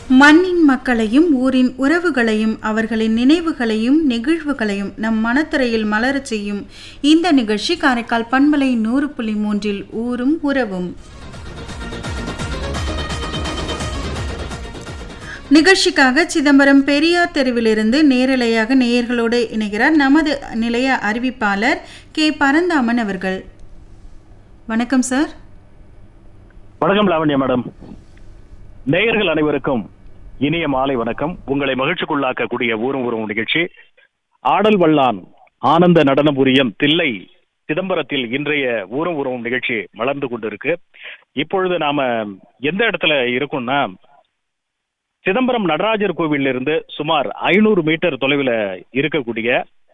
மண்ணின் மக்களையும் ஊரின் உறவுகளையும் அவர்களின் நினைவுகளையும் நெகிழ்வுகளையும் நம் மனத்திரையில் மலரச் செய்யும் இந்த நிகழ்ச்சி காரைக்கால் பண்பலை நூறு புள்ளி மூன்றில் ஊரும் உறவும் நிகழ்ச்சிக்காக சிதம்பரம் பெரியார் தெருவிலிருந்து நேரலையாக நேயர்களோடு இணைகிறார் நமது நிலைய அறிவிப்பாளர் கே பரந்தாமன் அவர்கள் வணக்கம் சார் வணக்கம் லாவண்யா மேடம் நேயர்கள் அனைவருக்கும் இனிய மாலை வணக்கம் உங்களை மகிழ்ச்சிக்குள்ளாக்கக்கூடிய ஊரும் ஊரும் நிகழ்ச்சி ஆடல் வல்லான் ஆனந்த நடனபுரியம் தில்லை சிதம்பரத்தில் இன்றைய ஊரும் ஊரும் நிகழ்ச்சி மலர்ந்து கொண்டிருக்கு இப்பொழுது நாம எந்த இடத்துல இருக்கோம்னா சிதம்பரம் நடராஜர் கோவிலிருந்து சுமார் ஐநூறு மீட்டர் தொலைவில் இருக்கக்கூடிய